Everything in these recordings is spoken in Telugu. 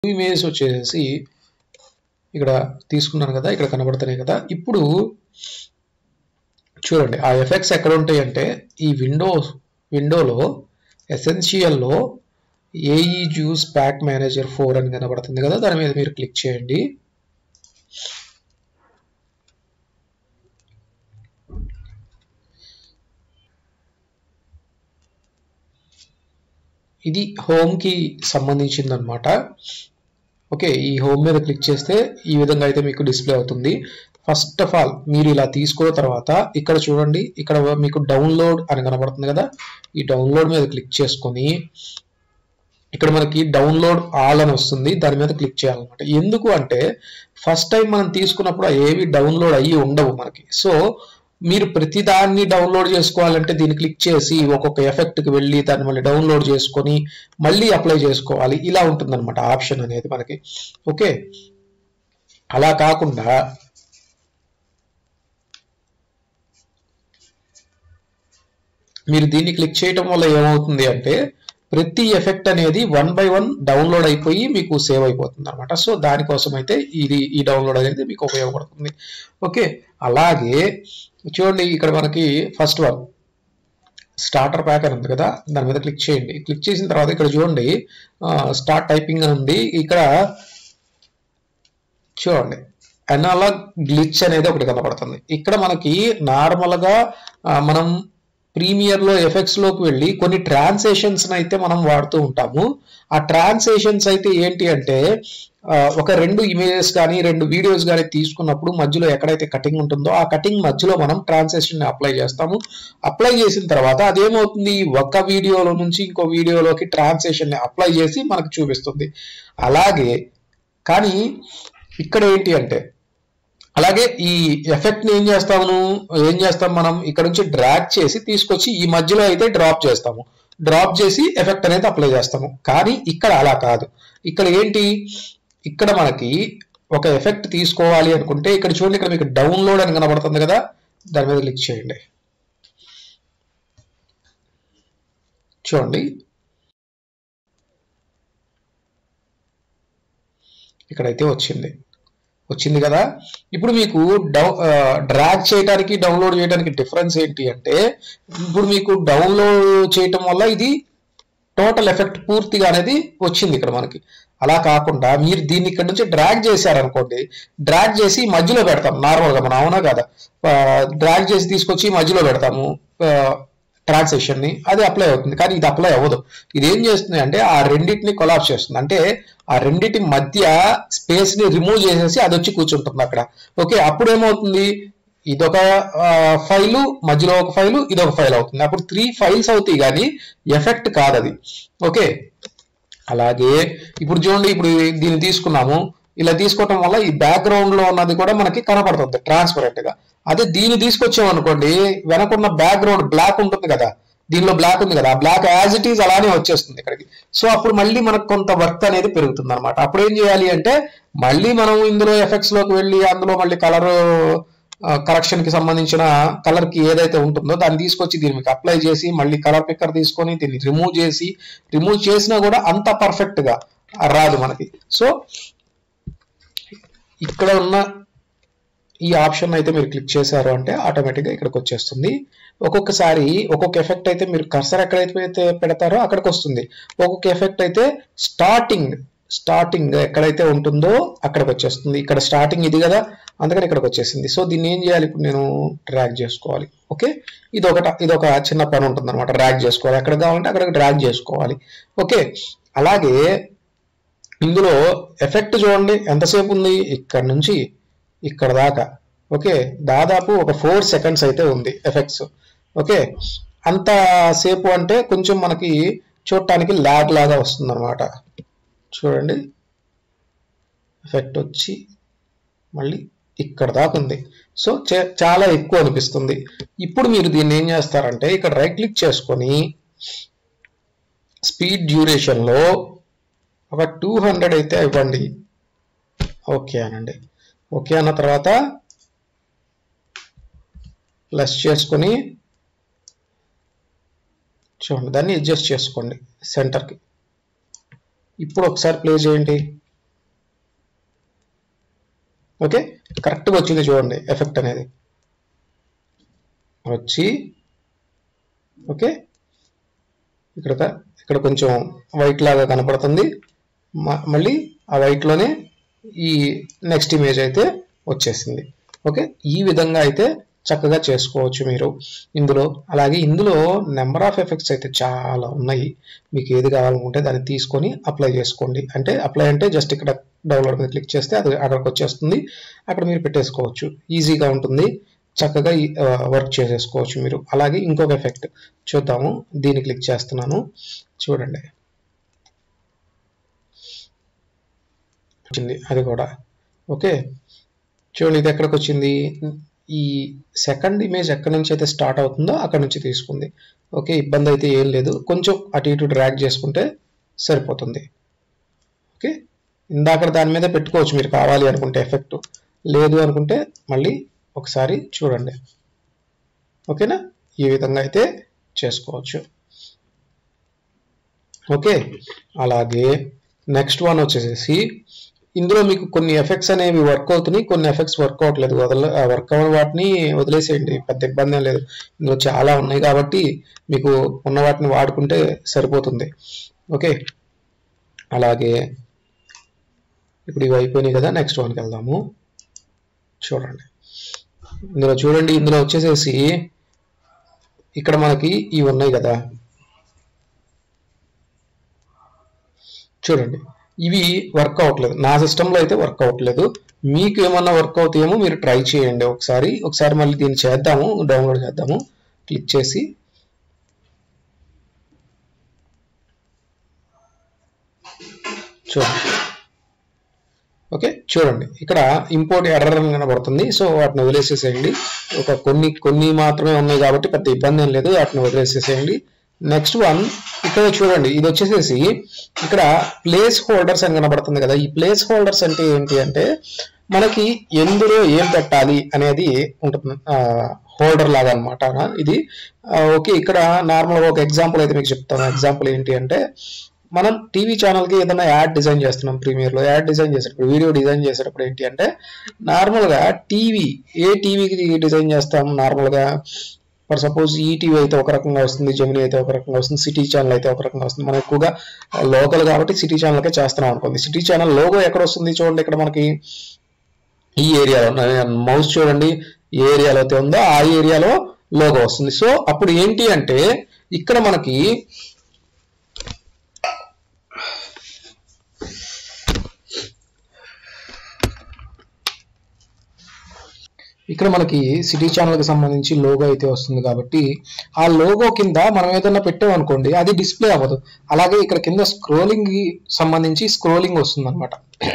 ఇమేజెస్ వచ్చేసి ఇక్కడ తీసుకున్నాను కదా ఇక్కడ కనబడుతున్నాయి కదా ఇప్పుడు చూడండి ఆ ఎఫెక్ట్స్ ఎక్కడ ఉంటాయి అంటే ఈ విండో విండోలో ఎసెన్షియల్లో AE Juice Pack Manager four అని కనబడుతుంది కదా దాని మీద మీరు క్లిక్ చేయండి ఇది హోమ్కి సంబంధించింది అనమాట ఓకే ఈ హోమ్ మీద క్లిక్ చేస్తే ఈ విధంగా అయితే మీకు డిస్ప్లే అవుతుంది ఫస్ట్ ఆఫ్ ఆల్ మీరు ఇలా తీసుకున్న తర్వాత ఇక్కడ చూడండి ఇక్కడ మీకు డౌన్లోడ్ అని కనబడుతుంది కదా ఈ డౌన్లోడ్ మీద క్లిక్ చేసుకొని ఇక్కడ మనకి డౌన్లోడ్ ఆల్ అని వస్తుంది దాని మీద క్లిక్ చేయాలన్నమాట ఎందుకు అంటే ఫస్ట్ టైం మనం తీసుకున్నప్పుడు ఏవి డౌన్లోడ్ అయ్యి ఉండవు మనకి సో మీరు ప్రతిదాన్ని డౌన్లోడ్ చేసుకోవాలంటే దీన్ని క్లిక్ చేసి ఒక్కొక్క ఎఫెక్ట్కి వెళ్ళి దాన్ని మళ్ళీ డౌన్లోడ్ చేసుకొని మళ్ళీ అప్లై చేసుకోవాలి ఇలా ఉంటుందన్నమాట ఆప్షన్ అనేది మనకి ఓకే అలా కాకుండా మీరు దీన్ని క్లిక్ చేయటం వల్ల ఏమవుతుంది అంటే ప్రతి ఎఫెక్ట్ అనేది వన్ బై వన్ డౌన్లోడ్ అయిపోయి మీకు సేవ్ అయిపోతుంది అనమాట సో దానికోసం అయితే ఇది ఈ డౌన్లోడ్ అనేది మీకు ఉపయోగపడుతుంది ఓకే అలాగే చూడండి ఇక్కడ మనకి ఫస్ట్ వన్ స్టార్టర్ ప్యాక్ అని ఉంది కదా దాని మీద క్లిక్ చేయండి క్లిక్ చేసిన తర్వాత ఇక్కడ చూడండి స్టార్ట్ టైపింగ్ అని ఉంది ఇక్కడ చూడండి అనలాగ్ గ్లిచ్ అనేది ఒకటి కనపడుతుంది ఇక్కడ మనకి నార్మల్గా మనం ప్రీమియర్లో ఎఫెక్ట్స్లోకి వెళ్ళి కొన్ని ట్రాన్సేషన్స్ అయితే మనం వాడుతూ ఉంటాము ఆ ట్రాన్సేషన్స్ అయితే ఏంటి అంటే ఒక రెండు ఇమేజెస్ కానీ రెండు వీడియోస్ కానీ తీసుకున్నప్పుడు మధ్యలో ఎక్కడైతే కటింగ్ ఉంటుందో ఆ కటింగ్ మధ్యలో మనం ట్రాన్సేషన్ అప్లై చేస్తాము అప్లై చేసిన తర్వాత అదేమవుతుంది ఒక వీడియోలో నుంచి ఇంకో వీడియోలోకి ట్రాన్సేషన్ అప్లై చేసి మనకు చూపిస్తుంది అలాగే కానీ ఇక్కడ ఏంటి అంటే అలాగే ఈ ఎఫెక్ట్ ని ఏం చేస్తాము ఏం చేస్తాం మనం ఇక్కడ నుంచి డ్రాగ్ చేసి తీసుకొచ్చి ఈ మధ్యలో అయితే డ్రాప్ చేస్తాము డ్రాప్ చేసి ఎఫెక్ట్ అనేది అప్లై చేస్తాము కానీ ఇక్కడ అలా కాదు ఇక్కడ ఏంటి ఇక్కడ మనకి ఒక ఎఫెక్ట్ తీసుకోవాలి అనుకుంటే ఇక్కడ చూడండి ఇక్కడ మీకు డౌన్లోడ్ అని కనబడుతుంది కదా దాని మీద క్లిక్ చేయండి చూడండి ఇక్కడైతే వచ్చింది వచ్చింది కదా ఇప్పుడు మీకు డౌ డ్రాగ్ చేయడానికి డౌన్లోడ్ చేయడానికి డిఫరెన్స్ ఏంటి అంటే ఇప్పుడు మీకు డౌన్లోడ్ చేయటం వల్ల ఇది టోటల్ ఎఫెక్ట్ పూర్తిగా అనేది వచ్చింది ఇక్కడ మనకి అలా కాకుండా మీరు దీన్ని ఇక్కడ నుంచి డ్రాగ్ చేశారనుకోండి డ్రాగ్ చేసి మధ్యలో పెడతాం నార్మల్గా మనం అవునా కదా డ్రాగ్ చేసి తీసుకొచ్చి మధ్యలో పెడతాము ట్రాన్సాక్షన్ ని అది అప్లై అవుతుంది కానీ ఇది అప్లై అవ్వదు ఇది ఏం చేస్తుంది అంటే ఆ రెండింటిని కొలాప్స్ చేస్తుంది అంటే ఆ రెండింటి మధ్య స్పేస్ ని రిమూవ్ చేసేసి అది వచ్చి కూర్చుంటుంది అక్కడ ఓకే అప్పుడు ఏమవుతుంది ఇదొక ఫైలు మధ్యలో ఒక ఫైలు ఇదొక ఫైల్ అవుతుంది అప్పుడు త్రీ ఫైల్స్ అవుతాయి కానీ ఎఫెక్ట్ కాదు అది ఓకే అలాగే ఇప్పుడు చూడండి ఇప్పుడు దీన్ని తీసుకున్నాము ఇలా తీసుకోవటం వల్ల ఈ బ్యాక్గ్రౌండ్ లో ఉన్నది కూడా మనకి కనపడుతుంది ట్రాన్స్పరెంట్ గా అదే దీన్ని తీసుకొచ్చామనుకోండి వెనకున్న బ్యాక్గ్రౌండ్ బ్లాక్ ఉంటుంది కదా దీనిలో బ్లాక్ ఉంది కదా ఆ బ్లాక్ యాజ్ ఇట్ ఈజ్ అలానే వచ్చేస్తుంది ఇక్కడికి సో అప్పుడు మళ్ళీ మనకు కొంత వర్క్ అనేది పెరుగుతుంది అనమాట అప్పుడు ఏం చేయాలి అంటే మళ్ళీ మనం ఇందులో ఎఫెక్ట్స్ లోకి వెళ్ళి అందులో మళ్ళీ కలర్ కరెక్షన్ కి సంబంధించిన కలర్ కి ఏదైతే ఉంటుందో దాన్ని తీసుకొచ్చి దీనికి అప్లై చేసి మళ్ళీ కలర్ పిక్కర్ తీసుకొని దీన్ని రిమూవ్ చేసి రిమూవ్ చేసినా కూడా అంత పర్ఫెక్ట్ గా రాదు మనకి సో ఇక్కడ ఉన్న ఈ ఆప్షన్ అయితే మీరు క్లిక్ చేశారు అంటే ఆటోమేటిక్గా ఇక్కడికి వచ్చేస్తుంది ఒక్కొక్కసారి ఒక్కొక్క ఎఫెక్ట్ అయితే మీరు కర్సర్ ఎక్కడైతే పెడతారో అక్కడికి వస్తుంది ఒక్కొక్క ఎఫెక్ట్ అయితే స్టార్టింగ్ స్టార్టింగ్ ఎక్కడైతే ఉంటుందో అక్కడికి వచ్చేస్తుంది ఇక్కడ స్టార్టింగ్ ఇది కదా అందుకని ఇక్కడికి వచ్చేసింది సో దీన్ని ఏం చేయాలి ఇప్పుడు నేను డ్రాగ్ చేసుకోవాలి ఓకే ఇది ఒకట ఇది ఒక చిన్న పని ఉంటుంది అనమాట డ్రాగ్ చేసుకోవాలి ఎక్కడ కావాలంటే అక్కడికి డ్రాగ్ చేసుకోవాలి ఓకే అలాగే ఇందులో ఎఫెక్ట్ చూడండి ఎంతసేపు ఉంది ఇక్కడ నుంచి ఇక్కడ దాకా ఓకే దాదాపు ఒక ఫోర్ సెకండ్స్ అయితే ఉంది ఎఫెక్ట్స్ ఓకే అంత సేపు అంటే కొంచెం మనకి చూడటానికి ల్యాగ్ లాగా వస్తుంది అనమాట చూడండి ఎఫెక్ట్ వచ్చి మళ్ళీ ఇక్కడ దాకా ఉంది సో చాలా ఎక్కువ అనిపిస్తుంది ఇప్పుడు మీరు దీన్ని ఏం చేస్తారంటే ఇక్కడ రైట్ క్లిక్ చేసుకొని స్పీడ్ డ్యూరేషన్లో ఒక టూ హండ్రెడ్ అయితే ఇవ్వండి ఓకే అనండి ఓకే అన్న తర్వాత ప్లస్ చేసుకొని చూడండి దాన్ని అడ్జస్ట్ చేసుకోండి సెంటర్కి ఇప్పుడు ఒకసారి ప్లే చేయండి ఓకే కరెక్ట్గా వచ్చింది చూడండి ఎఫెక్ట్ అనేది వచ్చి ఓకే ఇక్కడ క- ఇక్కడ కొంచెం వైట్ లాగా కనపడుతుంది మ- మళ్ళీ ఆ వైట్లోనే ఈ నెక్స్ట్ ఇమేజ్ అయితే వచ్చేసింది ఓకే ఈ విధంగా అయితే చక్కగా చేసుకోవచ్చు మీరు ఇందులో అలాగే ఇందులో నెంబర్ ఆఫ్ ఎఫెక్ట్స్ అయితే చాలా ఉన్నాయి మీకు ఏది కావాలనుకుంటే దాన్ని తీసుకొని అప్లై చేసుకోండి అంటే అప్లై అంటే జస్ట్ ఇక్కడ డౌన్లోడ్ మీద క్లిక్ చేస్తే అది అక్కడికి వచ్చేస్తుంది అక్కడ మీరు పెట్టేసుకోవచ్చు ఈజీగా ఉంటుంది చక్కగా వర్క్ చేసేసుకోవచ్చు మీరు అలాగే ఇంకొక ఎఫెక్ట్ చూద్దాము దీన్ని క్లిక్ చేస్తున్నాను చూడండి వచ్చింది అది కూడా ఓకే చూడండి ఇది ఎక్కడికి వచ్చింది ఈ సెకండ్ ఇమేజ్ ఎక్కడి నుంచి అయితే స్టార్ట్ అవుతుందో అక్కడ నుంచి తీసుకుంది ఓకే ఇబ్బంది అయితే ఏం లేదు కొంచెం అటు ఇటు డ్రాగ్ చేసుకుంటే సరిపోతుంది ఓకే ఇందాక దాని మీద పెట్టుకోవచ్చు మీరు కావాలి అనుకుంటే ఎఫెక్ట్ లేదు అనుకుంటే మళ్ళీ ఒకసారి చూడండి ఓకేనా ఈ విధంగా అయితే చేసుకోవచ్చు ఓకే అలాగే నెక్స్ట్ వన్ వచ్చేసేసి ఇందులో మీకు కొన్ని ఎఫెక్ట్స్ అనేవి వర్క్ అవుతున్నాయి కొన్ని ఎఫెక్ట్స్ వర్క్ అవ్వట్లేదు వదల వర్క్ అవ్వని వాటిని వదిలేసేయండి పెద్ద ఇబ్బంది ఏం లేదు ఇందులో చాలా ఉన్నాయి కాబట్టి మీకు ఉన్న వాటిని వాడుకుంటే సరిపోతుంది ఓకే అలాగే ఇప్పుడు ఇవి అయిపోయినాయి కదా నెక్స్ట్ వన్కి వెళ్దాము చూడండి ఇందులో చూడండి ఇందులో వచ్చేసేసి ఇక్కడ మనకి ఇవి ఉన్నాయి కదా చూడండి ఇవి వర్క్ అవ్వట్లేదు నా సిస్టంలో అయితే వర్క్ అవ్వట్లేదు మీకు ఏమన్నా వర్క్ అవుతాయేమో మీరు ట్రై చేయండి ఒకసారి ఒకసారి మళ్ళీ దీన్ని చేద్దాము డౌన్లోడ్ చేద్దాము క్లిక్ చేసి చూడండి ఓకే చూడండి ఇక్కడ ఇంపోర్ట్ ఎర్రర్ అని కనబడుతుంది సో వాటిని వదిలేసేసేయండి ఒక కొన్ని కొన్ని మాత్రమే ఉన్నాయి కాబట్టి పెద్ద ఇబ్బంది ఏం లేదు వాటిని వదిలేసేసేయండి నెక్స్ట్ వన్ ఇక్కడ చూడండి ఇది వచ్చేసేసి ఇక్కడ ప్లేస్ హోల్డర్స్ అని కనబడుతుంది కదా ఈ ప్లేస్ హోల్డర్స్ అంటే ఏంటి అంటే మనకి ఎందులో ఏం పెట్టాలి అనేది ఉంటుంది హోల్డర్ లాగా అనమాట ఇది ఓకే ఇక్కడ నార్మల్గా ఒక ఎగ్జాంపుల్ అయితే మీకు చెప్తాను ఎగ్జాంపుల్ ఏంటి అంటే మనం టీవీ ఛానల్కి ఏదైనా యాడ్ డిజైన్ చేస్తున్నాం ప్రీమియర్లో యాడ్ డిజైన్ చేసేటప్పుడు వీడియో డిజైన్ చేసేటప్పుడు ఏంటి అంటే నార్మల్గా టీవీ ఏ టీవీకి డిజైన్ చేస్తాం నార్మల్గా ఫర్ సపోజ్ ఈ టీవీ అయితే ఒక రకంగా వస్తుంది జమిని అయితే ఒక రకంగా వస్తుంది సిటీ ఛానల్ అయితే ఒక రకంగా వస్తుంది మనం ఎక్కువగా లోకల్ కాబట్టి సిటీ ఛానల్కే చేస్తున్నాం అనుకోండి సిటీ ఛానల్ లోగో ఎక్కడ వస్తుంది చూడండి ఇక్కడ మనకి ఈ ఏరియాలో మౌస్ చూడండి ఏ ఏరియాలో అయితే ఉందో ఆ ఏరియాలో లోగో వస్తుంది సో అప్పుడు ఏంటి అంటే ఇక్కడ మనకి ఇక్కడ మనకి సిటీ ఛానల్కి సంబంధించి లోగో అయితే వస్తుంది కాబట్టి ఆ లోగో కింద మనం ఏదైనా పెట్టామనుకోండి అది డిస్ప్లే అవ్వదు అలాగే ఇక్కడ కింద స్క్రోలింగ్ సంబంధించి స్క్రోలింగ్ వస్తుంది అనమాట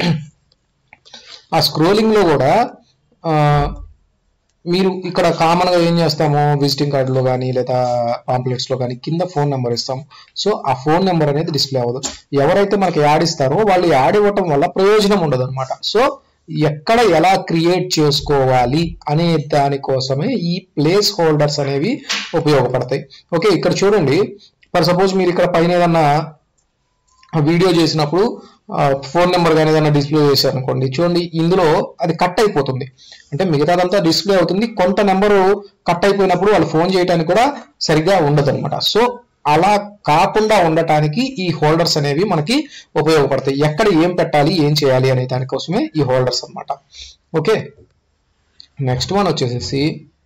ఆ స్క్రోలింగ్ లో కూడా ఆ, మీరు ఇక్కడ కామన్ గా ఏం చేస్తాము విజిటింగ్ కార్డులో కానీ లేదా పాంప్లెట్స్ లో కానీ కింద ఫోన్ నెంబర్ ఇస్తాం సో ఆ ఫోన్ నెంబర్ అనేది డిస్ప్లే అవ్వదు ఎవరైతే మనకి యాడ్ ఇస్తారో వాళ్ళు యాడ్ ఇవ్వటం వల్ల ప్రయోజనం ఉండదు అనమాట సో ఎక్కడ ఎలా క్రియేట్ చేసుకోవాలి అనే దానికోసమే ఈ ప్లేస్ హోల్డర్స్ అనేవి ఉపయోగపడతాయి ఓకే ఇక్కడ చూడండి ఫర్ సపోజ్ మీరు ఇక్కడ పైన ఏదన్నా వీడియో చేసినప్పుడు ఫోన్ నెంబర్ కానీ ఏదైనా డిస్ప్లే చేశారనుకోండి చూడండి ఇందులో అది కట్ అయిపోతుంది అంటే మిగతాదంతా డిస్ప్లే అవుతుంది కొంత నెంబరు కట్ అయిపోయినప్పుడు వాళ్ళు ఫోన్ చేయడానికి కూడా సరిగ్గా ఉండదు అనమాట సో అలా కాకుండా ఉండటానికి ఈ హోల్డర్స్ అనేవి మనకి ఉపయోగపడతాయి ఎక్కడ ఏం పెట్టాలి ఏం చేయాలి అనే దానికోసమే ఈ హోల్డర్స్ అన్నమాట ఓకే నెక్స్ట్ వన్ వచ్చేసేసి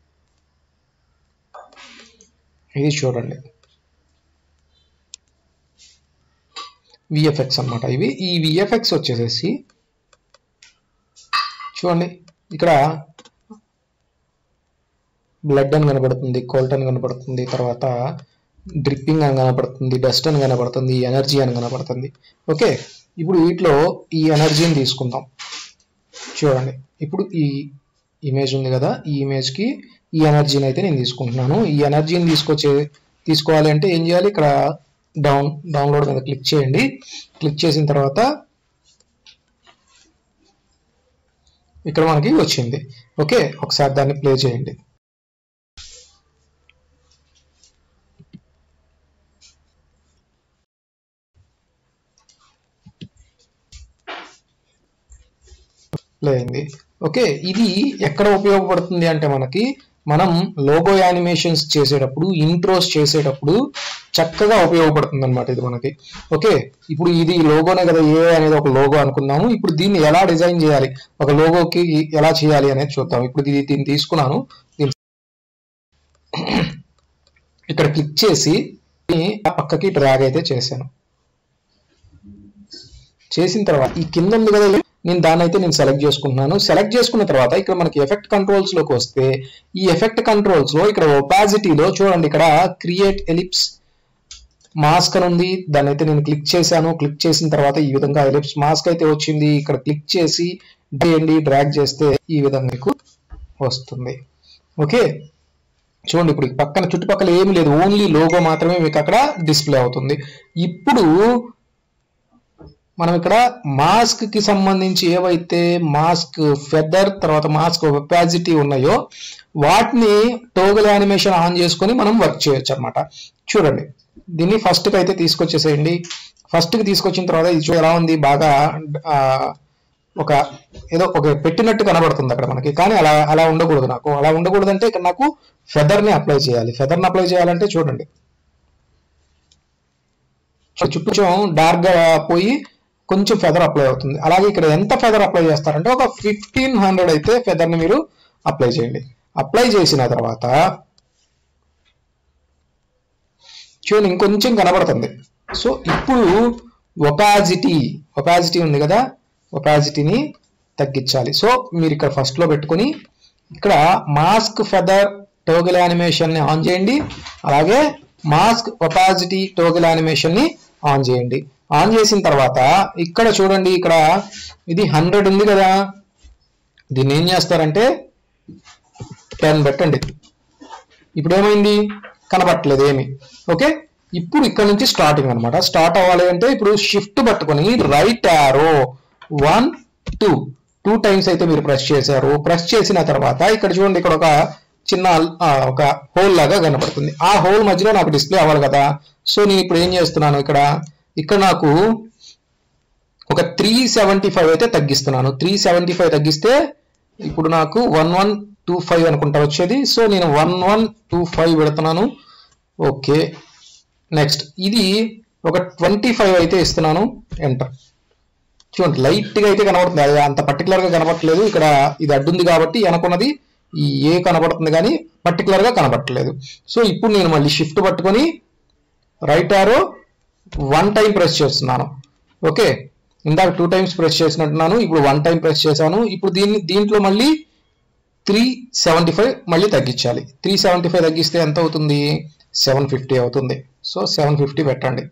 ఇది చూడండి విఎఫ్ఎక్స్ అన్నమాట ఇవి ఈ విఎఫ్ఎక్స్ వచ్చేసేసి చూడండి ఇక్కడ బ్లడ్ అని కనబడుతుంది కోల్ట్ అని కనబడుతుంది తర్వాత డ్రిప్పింగ్ అని కనబడుతుంది డస్ట్ అని కనబడుతుంది ఎనర్జీ అని కనబడుతుంది ఓకే ఇప్పుడు వీటిలో ఈ ఎనర్జీని తీసుకుందాం చూడండి ఇప్పుడు ఈ ఇమేజ్ ఉంది కదా ఈ ఇమేజ్కి ఈ ఎనర్జీని అయితే నేను తీసుకుంటున్నాను ఈ ఎనర్జీని తీసుకొచ్చే తీసుకోవాలి అంటే ఏం చేయాలి ఇక్కడ డౌన్ డౌన్లోడ్ మీద క్లిక్ చేయండి క్లిక్ చేసిన తర్వాత ఇక్కడ మనకి వచ్చింది ఓకే ఒకసారి దాన్ని ప్లే చేయండి ప్లే అయింది ఓకే ఇది ఎక్కడ ఉపయోగపడుతుంది అంటే మనకి మనం లోగో యానిమేషన్స్ చేసేటప్పుడు ఇంట్రోస్ చేసేటప్పుడు చక్కగా ఉపయోగపడుతుంది అనమాట ఇది మనకి ఓకే ఇప్పుడు ఇది లోగోనే కదా ఏ అనేది ఒక లోగో అనుకుందాము ఇప్పుడు దీన్ని ఎలా డిజైన్ చేయాలి ఒక లోగోకి ఎలా చేయాలి అనేది చూద్దాం ఇప్పుడు ఇది దీన్ని తీసుకున్నాను దీన్ని ఇక్కడ క్లిక్ చేసి దీన్ని ఆ పక్కకి డ్రాగ్ అయితే చేశాను చేసిన తర్వాత ఈ కింద ఉంది కదా నేను దాన్ని అయితే నేను సెలెక్ట్ చేసుకుంటున్నాను సెలెక్ట్ చేసుకున్న తర్వాత ఇక్కడ మనకి ఎఫెక్ట్ కంట్రోల్స్ లోకి వస్తే ఈ ఎఫెక్ట్ కంట్రోల్స్ లో ఇక్కడ ఒపాసిటీలో చూడండి ఇక్కడ క్రియేట్ ఎలిప్స్ మాస్క్ అని ఉంది దాన్ని అయితే నేను క్లిక్ చేశాను క్లిక్ చేసిన తర్వాత ఈ విధంగా ఎలిప్స్ మాస్క్ అయితే వచ్చింది ఇక్కడ క్లిక్ చేసి చేయండి డ్రాగ్ చేస్తే ఈ విధంగా మీకు వస్తుంది ఓకే చూడండి ఇప్పుడు పక్కన చుట్టుపక్కల ఏమీ లేదు ఓన్లీ లోగో మాత్రమే మీకు అక్కడ డిస్ప్లే అవుతుంది ఇప్పుడు మనం ఇక్కడ మాస్క్ కి సంబంధించి ఏవైతే మాస్క్ ఫెదర్ తర్వాత మాస్క్ ఒపాసిటీ ఉన్నాయో వాటిని టోగల్ యానిమేషన్ ఆన్ చేసుకొని మనం వర్క్ చేయొచ్చు అనమాట చూడండి దీన్ని ఫస్ట్ కి అయితే తీసుకొచ్చేసేయండి ఫస్ట్ కి తీసుకొచ్చిన తర్వాత ఇది చూ- ఎలా ఉంది బాగా ఆ, ఒక ఏదో ఒక పెట్టినట్టు కనబడుతుంది అక్కడ మనకి కానీ అలా అలా ఉండకూడదు నాకు అలా ఉండకూడదు అంటే ఇక్కడ నాకు ఫెదర్ ని అప్లై చేయాలి ఫెదర్ ని అప్లై చేయాలంటే చూడండి చుట్టూ కొంచెం డార్క్ గా పోయి కొంచెం ఫెదర్ అప్లై అవుతుంది అలాగే ఇక్కడ ఎంత ఫెదర్ అప్లై చేస్తారంటే ఒక ఫిఫ్టీన్ హండ్రెడ్ అయితే ఫెదర్ ని మీరు అప్లై చేయండి అప్లై చేసిన తర్వాత చూడండి ఇంకొంచెం కనబడుతుంది సో ఇప్పుడు ఒపాజిటీ ఒపాజిటీ ఉంది కదా ఒపాజిటీని తగ్గించాలి సో మీరు ఇక్కడ ఫస్ట్ లో పెట్టుకొని ఇక్కడ మాస్క్ ఫెదర్ టోగల్ యానిమేషన్ ని ఆన్ చేయండి అలాగే మాస్క్ ఒపాజిటీ టోగల్ యానిమేషన్ ని ఆన్ చేయండి ఆన్ చేసిన తర్వాత ఇక్కడ చూడండి ఇక్కడ ఇది హండ్రెడ్ ఉంది కదా దీన్ని ఏం చేస్తారంటే టెన్ పెట్టండి ఇప్పుడు ఏమైంది కనబట్టలేదు ఏమి ఓకే ఇప్పుడు ఇక్కడ నుంచి స్టార్టింగ్ అన్నమాట స్టార్ట్ అవ్వాలి అంటే ఇప్పుడు షిఫ్ట్ పట్టుకొని right arrow one two two times అయితే మీరు ప్రెస్ చేశారు ప్రెస్ చేసిన తర్వాత ఇక్కడ చూడండి ఇక్కడ ఒక చిన్న ఆ, ఒక హోల్ లాగా కనబడుతుంది ఆ హోల్ మధ్యలో నాకు డిస్ప్లే అవ్వాలి కదా సో నేను ఇప్పుడు ఏం చేస్తున్నాను ఇక్కడ ఇక్కడ నాకు ఒక త్రీ సెవెంటీ ఫైవ్ అయితే తగ్గిస్తున్నాను త్రీ సెవెంటీ ఫైవ్ తగ్గిస్తే ఇప్పుడు నాకు వన్ వన్ టూ ఫైవ్ అనుకుంటా వచ్చేది సో నేను వన్ వన్ టూ ఫైవ్ పెడుతున్నాను ఓకే నెక్స్ట్ ఇది ఒక ట్వంటీ ఫైవ్ అయితే ఇస్తున్నాను ఎంటర్ చూడండి లైట్ గా అయితే కనబడుతుంది అది అంత పర్టికులర్ గా కనబడట్లేదు ఇక్కడ ఇది అడ్డుంది కాబట్టి వెనకున్నది ఈ ఏ కనబడుతుంది కానీ పర్టికులర్ గా కనబడట్లేదు సో ఇప్పుడు నేను మళ్ళీ షిఫ్ట్ పట్టుకొని right arrow one time press చేస్తున్నాను ఓకే ఇందాక టూ టైమ్స్ ప్రెస్ చేసినట్టున్నాను ఇప్పుడు వన్ టైం ప్రెస్ చేశాను ఇప్పుడు దీన్ని దీంట్లో మళ్ళీ త్రీ సెవెంటీ ఫైవ్ మళ్ళీ తగ్గించాలి త్రీ సెవెంటీ ఫైవ్ తగ్గిస్తే ఎంత అవుతుంది సెవెన్ ఫిఫ్టీ అవుతుంది సో సెవెన్ ఫిఫ్టీ పెట్టండి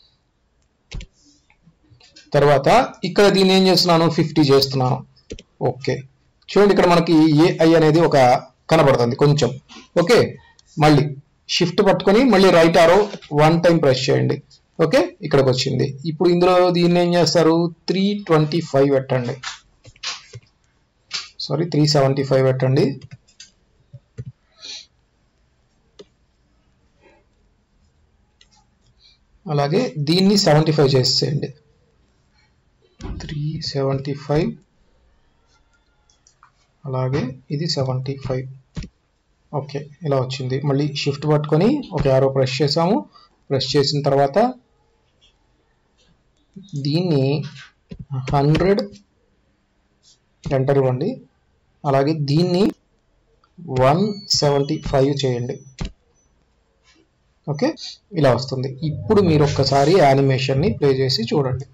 తర్వాత ఇక్కడ దీన్ని ఏం చేస్తున్నాను ఫిఫ్టీ చేస్తున్నాను ఓకే చూడండి ఇక్కడ మనకి ఏఐ అనేది ఒక కనబడుతుంది కొంచెం ఓకే మళ్ళీ షిఫ్ట్ పట్టుకొని మళ్ళీ right arrow one time press చేయండి ఓకే ఇక్కడికి వచ్చింది ఇప్పుడు ఇందులో దీన్ని ఏం చేస్తారు త్రీ ట్వంటీ ఫైవ్ పెట్టండి సారీ త్రీ సెవెంటీ ఫైవ్ పెట్టండి అలాగే దీన్ని సెవెంటీ ఫైవ్ చేసేయండి త్రీ సెవెంటీ ఫైవ్ అలాగే ఇది సెవెంటీ ఫైవ్ ఓకే ఇలా వచ్చింది మళ్ళీ షిఫ్ట్ పట్టుకొని ఒక యారో ప్రెస్ చేసాము ప్రెస్ చేసిన తర్వాత దీన్ని హండ్రెడ్ ఎంటర్ ఇవ్వండి అలాగే దీన్ని వన్ సెవెంటీ ఫైవ్ చేయండి ఓకే ఇలా వస్తుంది ఇప్పుడు మీరు ఒక్కసారి యానిమేషన్ని ప్లే చేసి చూడండి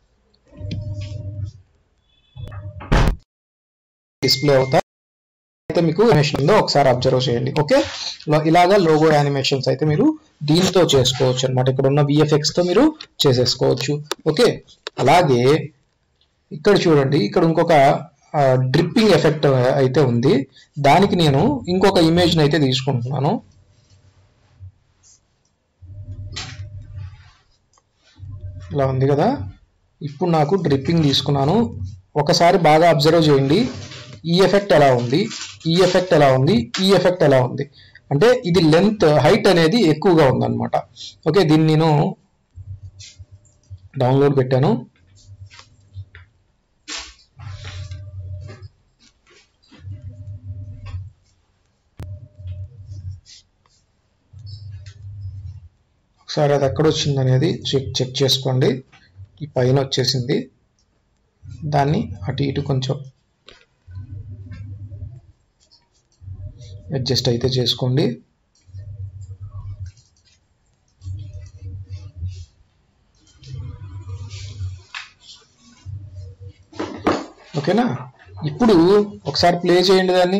డిస్ప్లే అవుతాయి అయితే మీకు యానిమేషన్ ఉందో ఒకసారి అబ్జర్వ్ చేయండి ఓకే ఇలా- ఇలాగా లోగో యానిమేషన్స్ అయితే మీరు దీంతో చేసుకోవచ్చు అన్నమాట ఇక్కడ ఉన్న విఎఫ్ఎక్స్ తో మీరు చేసేసుకోవచ్చు ఓకే అలాగే ఇక్కడ చూడండి ఇక్కడ ఇంకొక డ్రిప్పింగ్ ఎఫెక్ట్ అయితే ఉంది దానికి నేను ఇంకొక ఇమేజ్ అయితే తీసుకుంటున్నాను ఇలా ఉంది కదా ఇప్పుడు నాకు డ్రిప్పింగ్ తీసుకున్నాను ఒకసారి బాగా అబ్జర్వ్ చేయండి ఈ ఎఫెక్ట్ ఎలా ఉంది ఈ ఎఫెక్ట్ ఎలా ఉంది ఈ ఎఫెక్ట్ ఎలా ఉంది అంటే ఇది లెంత్ హైట్ అనేది ఎక్కువగా ఉందన్నమాట ఓకే దీన్ని నేను డౌన్లోడ్ పెట్టాను ఒకసారి అది ఎక్కడ వచ్చింది అనేది చెక్ చెక్ చేసుకోండి ఈ పైన వచ్చేసింది దాన్ని అటు ఇటు కొంచెం అడ్జస్ట్ అయితే చేసుకోండి ఓకేనా ఇప్పుడు ఒకసారి ప్లే చేయండి దాన్ని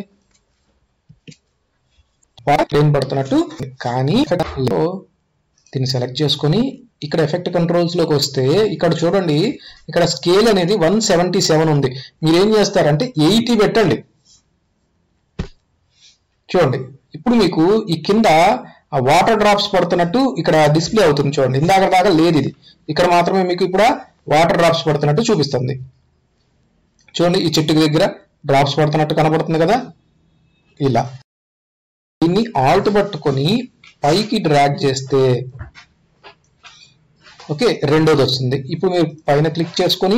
ప్లేన్ పడుతున్నట్టు కానీ లో దీన్ని సెలెక్ట్ చేసుకొని ఇక్కడ ఎఫెక్ట్ కంట్రోల్స్ లోకి వస్తే ఇక్కడ చూడండి ఇక్కడ స్కేల్ అనేది వన్ సెవెంటీ సెవెన్ ఉంది మీరు ఏం చేస్తారంటే ఎయిటీ పెట్టండి చూడండి ఇప్పుడు మీకు ఈ కింద ఆ వాటర్ డ్రాప్స్ పడుతున్నట్టు ఇక్కడ డిస్ప్లే అవుతుంది చూడండి ఇందాక దాకా లేదు ఇది ఇక్కడ మాత్రమే మీకు ఇప్పుడు వాటర్ డ్రాప్స్ పడుతున్నట్టు చూపిస్తుంది చూడండి ఈ చెట్టుకి దగ్గర డ్రాప్స్ పడుతున్నట్టు కనబడుతుంది కదా ఇలా దీన్ని ఆల్ట్ పట్టుకొని పైకి డ్రాగ్ చేస్తే ఓకే రెండోది వస్తుంది ఇప్పుడు మీరు పైన క్లిక్ చేసుకొని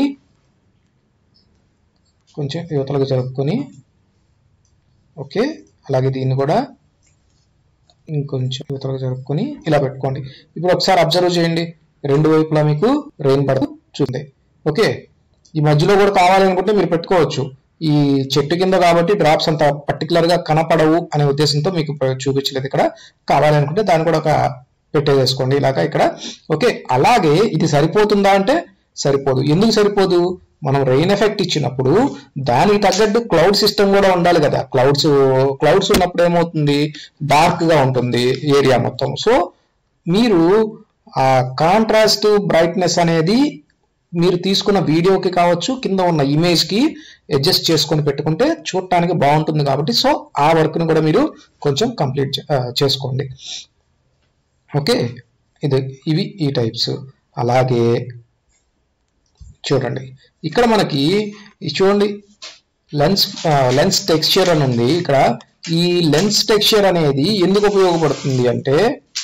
కొంచెం యువతలకు జరుపుకొని ఓకే అలాగే దీన్ని కూడా ఇంకొంచెం యువతలకు జరుపుకొని ఇలా పెట్టుకోండి ఇప్పుడు ఒకసారి అబ్జర్వ్ చేయండి రెండు వైపులా మీకు రెయిన్ పడుతూ చూస్తుంది ఓకే ఈ మధ్యలో కూడా కావాలనుకుంటే మీరు పెట్టుకోవచ్చు ఈ చెట్టు కింద కాబట్టి డ్రాప్స్ అంత పర్టికులర్ గా కనపడవు అనే ఉద్దేశంతో మీకు ప్ర- చూపించలేదు ఇక్కడ కావాలనుకుంటే దాన్ని కూడా ఒక పెట్టేసుకోండి ఇలాగా ఇక్కడ ఓకే అలాగే ఇది సరిపోతుందా అంటే సరిపోదు ఎందుకు సరిపోదు మనం రెయిన్ ఎఫెక్ట్ ఇచ్చినప్పుడు దానికి తగ్గట్టు క్లౌడ్ సిస్టమ్ కూడా ఉండాలి కదా క్లౌడ్స్ క్లౌడ్స్ ఉన్నప్పుడు ఏమవుతుంది డార్క్ గా ఉంటుంది ఏరియా మొత్తం సో మీరు ఆ కాంట్రాస్ట్ బ్రైట్నెస్ అనేది మీరు తీసుకున్న వీడియోకి కావచ్చు కింద ఉన్న ఇమేజ్ కి అడ్జస్ట్ చేసుకొని పెట్టుకుంటే చూడటానికి బాగుంటుంది కాబట్టి సో ఆ వర్క్ ని కూడా మీరు కొంచెం కంప్లీట్ చేసుకోండి ఓకే ఇది ఇవి ఈ టైప్స్ అలాగే చూడండి ఇక్కడ మనకి ఇది చూడండి లెన్స్ లెన్స్ టెక్స్చర్ అని ఉంది ఇక్కడ ఈ లెన్స్ టెక్స్చర్ అనేది ఎందుకు ఉపయోగపడుతుంది అంటే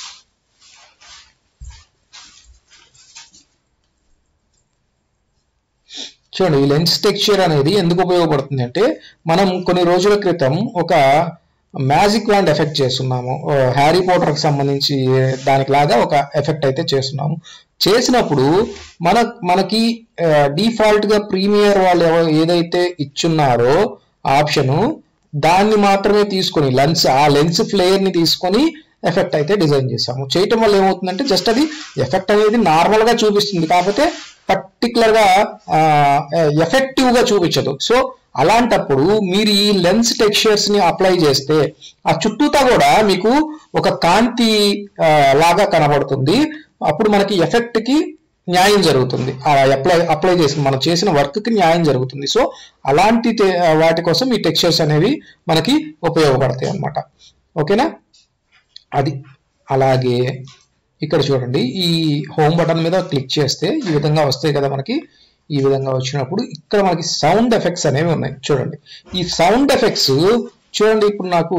చూడండి ఈ లెన్స్ టెక్స్చర్ అనేది ఎందుకు ఉపయోగపడుతుంది అంటే మనం కొన్ని రోజుల క్రితం ఒక మ్యాజిక్ వాండ్ ఎఫెక్ట్ చేస్తున్నాము హ్యారీ పోటర్ కి సంబంధించి దానికి లాగా ఒక ఎఫెక్ట్ అయితే చేస్తున్నాము చేసినప్పుడు మన మనకి డిఫాల్ట్ గా ప్రీమియర్ వాళ్ళు ఎవ- ఏదైతే ఇచ్చున్నారో ఆప్షన్ దాన్ని మాత్రమే తీసుకొని లెన్స్ ఆ లెన్స్ ఫ్లేయర్ ని తీసుకొని ఎఫెక్ట్ అయితే డిజైన్ చేసాము చేయటం వల్ల ఏమవుతుందంటే జస్ట్ అది ఎఫెక్ట్ అనేది నార్మల్ గా చూపిస్తుంది కాకపోతే పర్టికులర్ గా ఎఫెక్టివ్ గా చూపించదు సో అలాంటప్పుడు మీరు ఈ లెన్స్ టెక్స్చర్స్ ని అప్లై చేస్తే ఆ చుట్టూతా కూడా మీకు ఒక కాంతి ఆ, లాగా కనబడుతుంది అప్పుడు మనకి ఎఫెక్ట్ కి న్యాయం జరుగుతుంది ఆ అప్లై అప్లై చేసిన మనం చేసిన వర్క్ కి న్యాయం జరుగుతుంది సో అలాంటి te- వాటి కోసం ఈ టెక్స్చర్స్ అనేవి మనకి ఉపయోగపడతాయి అన్నమాట ఓకేనా అది అలాగే ఇక్కడ చూడండి ఈ హోమ్ బటన్ మీద క్లిక్ చేస్తే ఈ విధంగా వస్తాయి కదా మనకి ఈ విధంగా వచ్చినప్పుడు ఇక్కడ మనకి సౌండ్ ఎఫెక్ట్స్ అనేవి ఉన్నాయి చూడండి ఈ సౌండ్ ఎఫెక్ట్స్ చూడండి ఇప్పుడు నాకు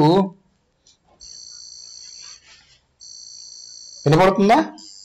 వినపడుతుందా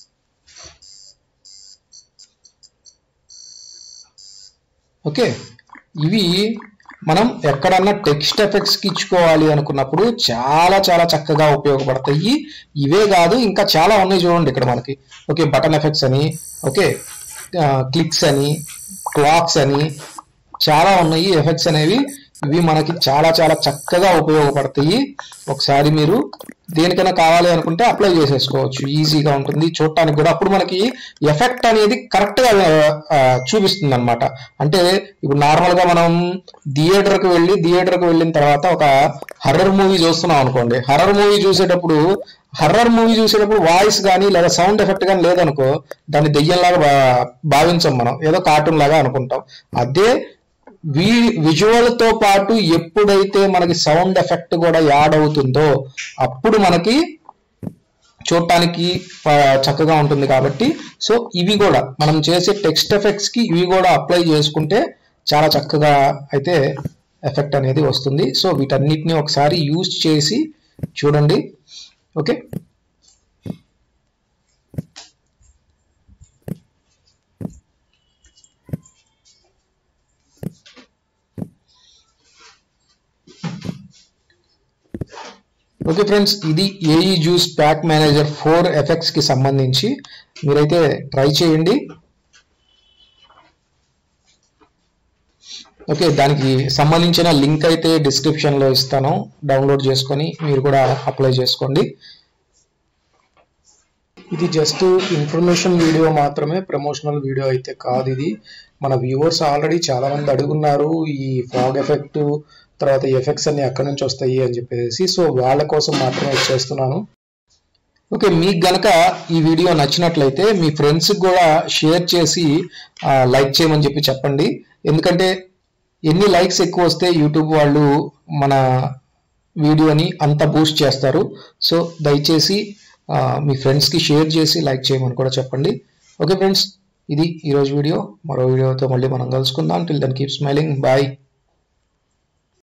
ఓకే ఇవి మనం ఎక్కడన్నా టెక్స్ట్ ఎఫెక్ట్స్ కి ఇచ్చుకోవాలి అనుకున్నప్పుడు చాలా చాలా చక్కగా ఉపయోగపడతాయి ఇవే కాదు ఇంకా చాలా ఉన్నాయి చూడండి ఇక్కడ మనకి ఓకే బటన్ ఎఫెక్ట్స్ అని ఓకే క్లిక్స్ అని క్లాక్స్ అని చాలా ఉన్నాయి ఎఫెక్ట్స్ అనేవి ఇవి మనకి చాలా చాలా చక్కగా ఉపయోగపడతాయి ఒకసారి మీరు దేనికైనా కావాలి అనుకుంటే అప్లై చేసేసుకోవచ్చు ఈజీగా ఉంటుంది చూడటానికి కూడా అప్పుడు మనకి ఎఫెక్ట్ అనేది కరెక్ట్ గా ఆ, చూపిస్తుంది అనమాట అంటే ఇప్పుడు నార్మల్ గా మనం థియేటర్ కి వెళ్ళి థియేటర్ కి వెళ్ళిన తర్వాత ఒక హర్రర్ మూవీ చూస్తున్నాం అనుకోండి హర్రర్ మూవీ చూసేటప్పుడు హర్రర్ మూవీ చూసేటప్పుడు వాయిస్ కానీ లేదా సౌండ్ ఎఫెక్ట్ కానీ లేదనుకో దాన్ని దెయ్యంలాగా భా- భావించం మనం ఏదో కార్టూన్ లాగా అనుకుంటాం అదే వి విజువల్ తో పాటు ఎప్పుడైతే మనకి సౌండ్ ఎఫెక్ట్ కూడా యాడ్ అవుతుందో అప్పుడు మనకి చూడటానికి ఆ, చక్కగా ఉంటుంది కాబట్టి సో ఇవి కూడా మనం చేసే టెక్స్ట్ ఎఫెక్ట్స్ కి ఇవి కూడా అప్లై చేసుకుంటే చాలా చక్కగా అయితే ఎఫెక్ట్ అనేది వస్తుంది సో వీటన్నిటిని ఒకసారి యూజ్ చేసి చూడండి ఓకే ఓకే ఫ్రెండ్స్ ఇది AE Juice Pack Manager four effects కి సంబంధించి మీరైతే ట్రై చేయండి ఓకే దానికి సంబంధించిన లింక్ అయితే డిస్క్రిప్షన్ లో ఇస్తాను డౌన్లోడ్ చేసుకొని మీరు కూడా అప్లై చేసుకోండి ఇది జస్ట్ ఇన్ఫర్మేషన్ వీడియో మాత్రమే ప్రమోషనల్ వీడియో అయితే కాదు ఇది మన వ్యూవర్స్ ఆల్రెడీ చాలా మంది అడుగున్నారు ఈ ఫాగ్ ఎఫెక్ట్ తర్వాత ఎఫెక్ట్స్ అన్ని ఎక్కడి నుంచి వస్తాయి అని చెప్పేసి సో వాళ్ళ కోసం మాత్రమే చేస్తున్నాను ఓకే మీకు గనక ఈ వీడియో నచ్చినట్లయితే మీ ఫ్రెండ్స్కి కూడా షేర్ చేసి లైక్ చేయమని చెప్పి చెప్పండి ఎందుకంటే ఎన్ని లైక్స్ ఎక్కువ వస్తే యూట్యూబ్ వాళ్ళు మన వీడియోని అంత బూస్ట్ చేస్తారు సో దయచేసి ఆ, మీ ఫ్రెండ్స్కి షేర్ చేసి లైక్ చేయమని కూడా చెప్పండి ఓకే ఫ్రెండ్స్ ఇది ఈరోజు వీడియో మరో వీడియోతో మళ్ళీ మనం కలుసుకుందాం till then keep smiling bye